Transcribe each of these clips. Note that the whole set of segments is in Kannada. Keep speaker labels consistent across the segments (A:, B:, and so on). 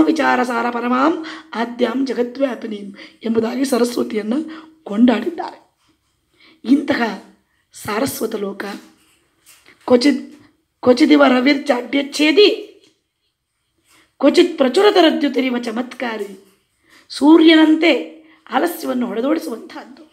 A: ವಿಚಾರ ಸಾರ ಪರಮಾಂ ಆದ್ಯಾಂ ಜಗದ್ವ್ಯಾಪಿನೀಂ ಎಂಬುದಾಗಿ ಸರಸ್ವತಿಯನ್ನು ಕೊಂಡಾಡಿದ್ದಾರೆ ಇಂತಹ ಸಾರಸ್ವತ ಲೋಕ ಕ್ವಚಿತ್ ಕ್ವಚಿದಿವ ರವಿರ್ಚಾಡ್ಯಚ್ಛೇದಿ ಕ್ವಚಿತ್ ಪ್ರಚುರತರದ್ಯುತಿರಿವ ಚಮತ್ಕಾರಿ ಸೂರ್ಯನಂತೆ ಆಲಸ್ಯವನ್ನು ಹೊಡೆದೋಡಿಸುವಂತಹದ್ದು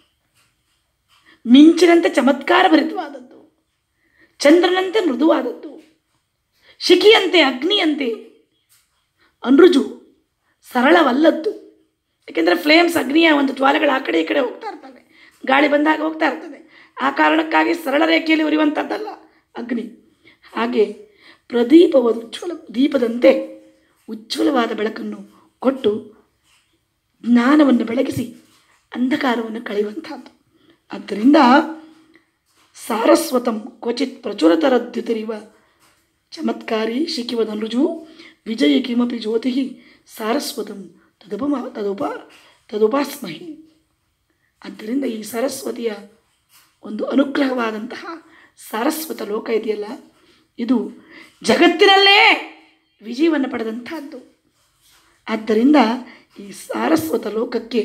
A: ಮಿಂಚಿನಂತೆ ಚಮತ್ಕಾರ ಭರಿತವಾದದ್ದು ಚಂದ್ರನಂತೆ ಮೃದುವಾದದ್ದು ಶಿಖಿಯಂತೆ ಅಗ್ನಿಯಂತೆ ಅನೃಜು ಸರಳವಲ್ಲದ್ದು ಏಕೆಂದರೆ ಫ್ಲೇಮ್ಸ್ ಅಗ್ನಿಯ ಒಂದು ಜ್ವಾಲೆಗಳು ಆ ಕಡೆ ಈ ಕಡೆ ಹೋಗ್ತಾ ಇರ್ತವೆ ಗಾಳಿ ಬಂದಾಗ ಹೋಗ್ತಾ ಇರ್ತದೆ ಆ ಕಾರಣಕ್ಕಾಗಿ ಸರಳ ರೇಖೆಯಲ್ಲಿ ಉರಿಯುವಂಥದ್ದಲ್ಲ ಅಗ್ನಿ ಹಾಗೆ ಪ್ರದೀಪವಾದ ಉಜ್ವಲ ದೀಪದಂತೆ ಉಜ್ವಲವಾದ ಬೆಳಕನ್ನು ಕೊಟ್ಟು ಜ್ಞಾನವನ್ನು ಬೆಳಗಿಸಿ ಅಂಧಕಾರವನ್ನು ಕಳೆಯುವಂಥದ್ದು ಆದ್ದರಿಂದ ಸಾರಸ್ವತಂ ಕ್ವಚಿತ್ ಪ್ರಚುರತರದ್ಯುತಿರಿವ ಚಮತ್ಕಾರಿ ಶಿಖಿವದನುಜು ವಿಜಯ ಕಿಮಪಿ ಜ್ಯೋತಿ ಸಾರಸ್ವತಂ ತದುಪಮ ತದುಪ ತದುಪಾಸ್ಮಹಿ ಆದ್ದರಿಂದ ಈ ಸರಸ್ವತಿಯ ಒಂದು ಅನುಗ್ರಹವಾದಂತಹ ಸಾರಸ್ವತ ಲೋಕ ಇದೆಯಲ್ಲ ಇದು ಜಗತ್ತಿನಲ್ಲೇ ವಿಜಯವನ್ನು ಪಡೆದಂತಹದ್ದು ಆದ್ದರಿಂದ ಈ ಸಾರಸ್ವತ ಲೋಕಕ್ಕೆ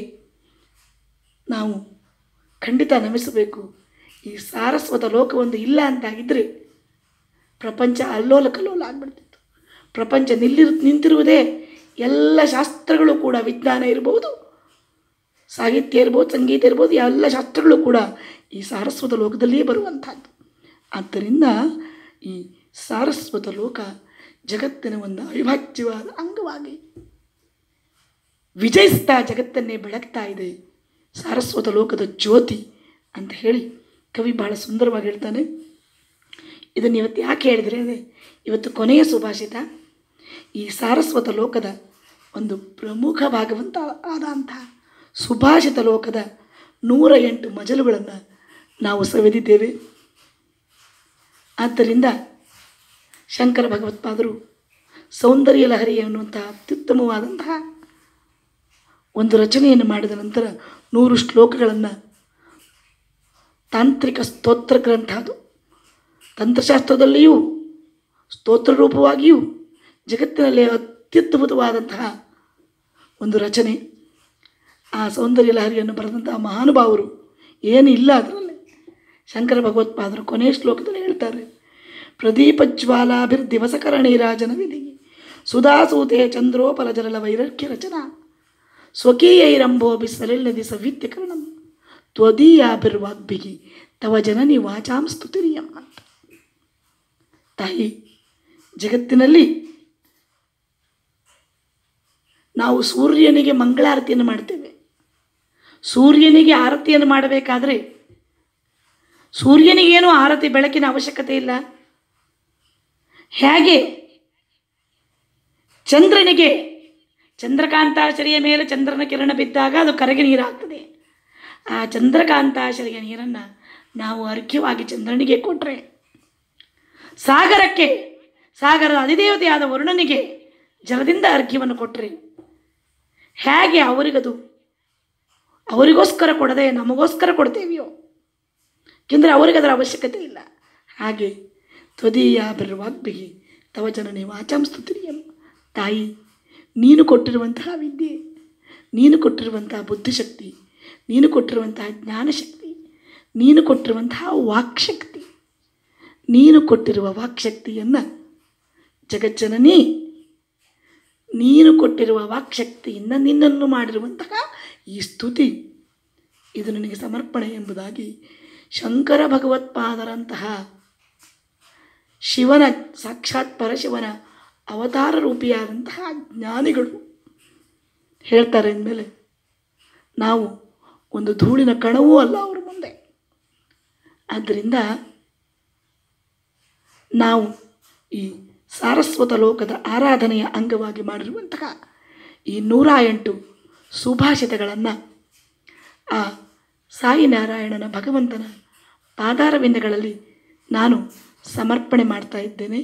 A: ನಾವು ಖಂಡಿತ ನಮಿಸಬೇಕು ಈ ಸಾರಸ್ವತ ಲೋಕವೊಂದು ಇಲ್ಲ ಅಂತಾಗಿದ್ದರೆ ಪ್ರಪಂಚ ಅಲ್ಲೋಲ ಕಲ್ಲೋಲ ಆಗ್ಬಿಡ್ತಿತ್ತು ಪ್ರಪಂಚ ನಿಲ್ಲಿರು ನಿಂತಿರುವುದೇ ಎಲ್ಲ ಶಾಸ್ತ್ರಗಳು ಕೂಡ ವಿಜ್ಞಾನ ಇರ್ಬೋದು ಸಾಹಿತ್ಯ ಇರ್ಬೋದು ಸಂಗೀತ ಇರ್ಬೋದು ಎಲ್ಲ ಶಾಸ್ತ್ರಗಳು ಕೂಡ ಈ ಸಾರಸ್ವತ ಲೋಕದಲ್ಲಿಯೇ ಬರುವಂಥದ್ದು ಆದ್ದರಿಂದ ಈ ಸಾರಸ್ವತ ಲೋಕ ಜಗತ್ತಿನ ಒಂದು ಅವಿಭಾಜ್ಯವಾದ ಅಂಗವಾಗಿ ವಿಜಯಿಸ್ತಾ ಜಗತ್ತನ್ನೇ ಬೆಳಗ್ತಾ ಇದೆ ಸಾರಸ್ವತ ಲೋಕದ ಜ್ಯೋತಿ ಅಂತ ಹೇಳಿ ಕವಿ ಬಹಳ ಸುಂದರವಾಗಿ ಹೇಳ್ತಾನೆ ಇದನ್ನು ಇವತ್ತು ಯಾಕೆ ಹೇಳಿದರೆ ಅದೇ ಇವತ್ತು ಕೊನೆಯ ಸುಭಾಷಿತ ಈ ಸಾರಸ್ವತ ಲೋಕದ ಒಂದು ಪ್ರಮುಖ ಭಾಗವಂತ ಆದಂತಹ ಸುಭಾಷಿತ ಲೋಕದ ನೂರ ಎಂಟು ಮಜಲುಗಳನ್ನು ನಾವು ಸವೆದಿದ್ದೇವೆ ಆದ್ದರಿಂದ ಶಂಕರ ಭಗವತ್ಪಾದರು ಸೌಂದರ್ಯ ಲಹರಿ ಎನ್ನುವಂತಹ ಅತ್ಯುತ್ತಮವಾದಂತಹ ಒಂದು ರಚನೆಯನ್ನು ಮಾಡಿದ ನಂತರ ನೂರು ಶ್ಲೋಕಗಳನ್ನು ತಾಂತ್ರಿಕ ಸ್ತೋತ್ರ ಗ್ರಂಥ ಅದು ತಂತ್ರಶಾಸ್ತ್ರದಲ್ಲಿಯೂ ಸ್ತೋತ್ರ ರೂಪವಾಗಿಯೂ ಜಗತ್ತಿನಲ್ಲಿ ಅತ್ಯುತ್ತಮವಾದಂತಹ ಒಂದು ರಚನೆ ಆ ಸೌಂದರ್ಯ ಲಹರಿಯನ್ನು ಬರೆದಂತಹ ಮಹಾನುಭಾವರು ಏನು ಇಲ್ಲ ಅದರಲ್ಲಿ ಶಂಕರ ಭಗವತ್ಪಾದರು ಕೊನೆಯ ಶ್ಲೋಕದಲ್ಲಿ ಹೇಳ್ತಾರೆ ಪ್ರದೀಪ ಜ್ವಾಲಾಭಿರ್ ದಿವಸಕರಣೀರಾಜನ ವಿಧಿ ಸುಧಾಸೂತೆ ಚಂದ್ರೋಪಲ ಜಲಲ ವೈರಕ್ಯ ರಚನಾ ಸ್ವಕೀಯೈರಂಭೋಭಿ ಸಲಿಲ್ಲದಿ ಸವಿತ್ಯಕರಣಂ ತ್ವದೀಯಾಭಿರ್ವಾಗ್ಭಿಗಿ ತವ ಜನನಿ ವಾಚಾಂ ಸ್ತುತಿರಿಯಂ ಅಂತ ತಾಯಿ ಜಗತ್ತಿನಲ್ಲಿ ನಾವು ಸೂರ್ಯನಿಗೆ ಮಂಗಳಾರತಿಯನ್ನು ಮಾಡ್ತೇವೆ ಸೂರ್ಯನಿಗೆ ಆರತಿಯನ್ನು ಮಾಡಬೇಕಾದ್ರೆ ಸೂರ್ಯನಿಗೇನು ಆರತಿ ಬೆಳಕಿನ ಅವಶ್ಯಕತೆ ಇಲ್ಲ ಹೇಗೆ ಚಂದ್ರನಿಗೆ ಚಂದ್ರಕಾಂತಾಶರಿಯ ಮೇಲೆ ಚಂದ್ರನ ಕಿರಣ ಬಿದ್ದಾಗ ಅದು ಕರಗಿ ನೀರಾಗ್ತದೆ ಆ ಚಂದ್ರಕಾಂತಾಶರಿಯ ನೀರನ್ನು ನಾವು ಅರ್ಘ್ಯವಾಗಿ ಚಂದ್ರನಿಗೆ ಕೊಟ್ಟರೆ ಸಾಗರಕ್ಕೆ ಸಾಗರದ ಅಧಿದೇವತೆಯಾದ ವರುಣನಿಗೆ ಜಲದಿಂದ ಅರ್ಘ್ಯವನ್ನು ಕೊಟ್ಟರೆ ಹೇಗೆ ಅವರಿಗದು ಅವರಿಗೋಸ್ಕರ ಕೊಡದೆ ನಮಗೋಸ್ಕರ ಕೊಡ್ತೇವೆಯೋ ಏಕೆಂದರೆ ಅವರಿಗೆ ಅದರ ಅವಶ್ಯಕತೆ ಇಲ್ಲ ಹಾಗೆ ತ್ವದೀಯ ಬಿರುವಾಗ್ಬಿಗಿ ತವ ಜನನಿ ವಾಚಾಂ ಸ್ತುತಿರಿಯಂ ತಾಯಿ ನೀನು ಕೊಟ್ಟಿರುವಂತಹ ವಿದ್ಯೆ ನೀನು ಕೊಟ್ಟಿರುವಂತಹ ಬುದ್ಧಿಶಕ್ತಿ ನೀನು ಕೊಟ್ಟಿರುವಂತಹ ಜ್ಞಾನಶಕ್ತಿ ನೀನು ಕೊಟ್ಟಿರುವಂತಹ ವಾಕ್ಶಕ್ತಿ ನೀನು ಕೊಟ್ಟಿರುವ ವಾಕ್ಶಕ್ತಿಯನ್ನು ಜಗಜ್ಜನನಿ ನೀನು ಕೊಟ್ಟಿರುವ ವಾಕ್ಶಕ್ತಿಯಿಂದ ನಿನ್ನನ್ನು ಮಾಡಿರುವಂತಹ ಈ ಸ್ತುತಿ ಇದು ನನಗೆ ಸಮರ್ಪಣೆ ಎಂಬುದಾಗಿ ಶಂಕರ ಭಗವತ್ಪಾದರಂತಹ ಶಿವನ ಸಾಕ್ಷಾತ್ ಪರಶಿವನ ಅವತಾರ ರೂಪಿಯಾದಂತಹ ಜ್ಞಾನಿಗಳು ಹೇಳ್ತಾರೆ ಅಂದಮೇಲೆ ನಾವು ಒಂದು ಧೂಳಿನ ಕಣವೂ ಅಲ್ಲ ಅವರ ಮುಂದೆ ಆದ್ದರಿಂದ ನಾವು ಈ ಸಾರಸ್ವತ ಲೋಕದ ಆರಾಧನೆಯ ಅಂಗವಾಗಿ ಮಾಡಿರುವಂತಹ ಈ ನೂರ ಎಂಟು ಸುಭಾಷಿತಗಳನ್ನು ಆ ಸಾಯಿನಾರಾಯಣನ ಭಗವಂತನ ಪಾದಾರವಿಂದಗಳಲ್ಲಿ ನಾನು ಸಮರ್ಪಣೆ ಮಾಡ್ತಾ ಇದ್ದೇನೆ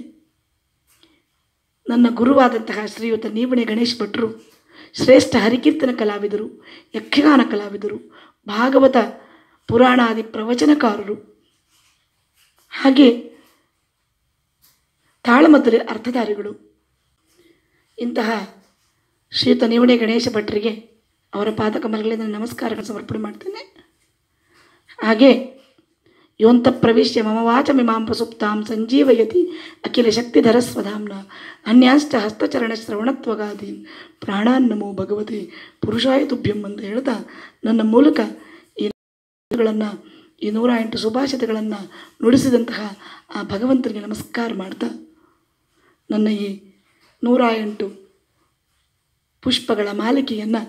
A: ನನ್ನ ಗುರುವಾದಂತಹ ಶ್ರೀಯುತ ನೀವಣೆ ಗಣೇಶ್ ಭಟ್ರು ಶ್ರೇಷ್ಠ ಹರಿಕೀರ್ತನ ಕಲಾವಿದರು ಯಕ್ಷಗಾನ ಕಲಾವಿದರು ಭಾಗವತ ಪುರಾಣಾದಿ ಪ್ರವಚನಕಾರರು ಹಾಗೆ ತಾಳಮದ್ದಲೆ ಅರ್ಥಧಾರಿಗಳು ಇಂತಹ ಶ್ರೀಯುತ ನೇವಣೆ ಗಣೇಶ ಭಟ್ರಿಗೆ ಅವರ ಪಾದಕಮಲಗಳಿಂದ ನಮಸ್ಕಾರಗಳನ್ನು ಸಮರ್ಪಣೆ ಮಾಡ್ತೇನೆ ಹಾಗೆ ಯೋಂತ ಪ್ರವೇಶ್ಯ ಮಮ ವಾಚಮಿಮಾಂ ಪ್ರಸುಪ್ತಾಂ ಸಂಜೀವಯತಿ ಅಖಿಲ ಶಕ್ತಿಧರ ಸ್ವಧಾಮ್ನ ಅನ್ಯಾಶ್ಚ ಹಸ್ತಚರಣ ಶ್ರವಣತ್ವಗಾದೀನ್ ಪ್ರಾಣಾನ್ ನಮೋ ಭಗವತಿ ಪುರುಷಾಯ ತುಭ್ಯಂ ಅಂತ ಹೇಳ್ತಾ ನನ್ನ ಮೂಲಕ ಈ ಗಳನ್ನು ಈ ನೂರ ಎಂಟು ಸುಭಾಷಿತಗಳನ್ನು ನುಡಿಸಿದಂತಹ ಆ ಭಗವಂತನಿಗೆ ನಮಸ್ಕಾರ ಮಾಡ್ತಾ ನನ್ನ ಈ ನೂರ ಎಂಟು ಪುಷ್ಪಗಳ ಮಾಲಿಕೆಯನ್ನು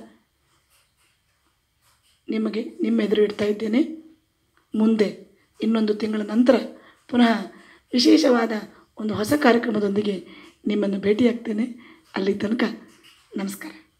A: ನಿಮಗೆ ನಿಮ್ಮ ಎದುರು ಇಡ್ತಾ ಇದ್ದೇನೆ ಮುಂದೆ ಇನ್ನೊಂದು ತಿಂಗಳ ನಂತರ ಪುನಃ ವಿಶೇಷವಾದ ಒಂದು ಹೊಸ ಕಾರ್ಯಕ್ರಮದೊಂದಿಗೆ ನಿಮ್ಮನ್ನು ಭೇಟಿಯಾಗ್ತೇನೆ ಅಲ್ಲಿ ತನಕ ನಮಸ್ಕಾರ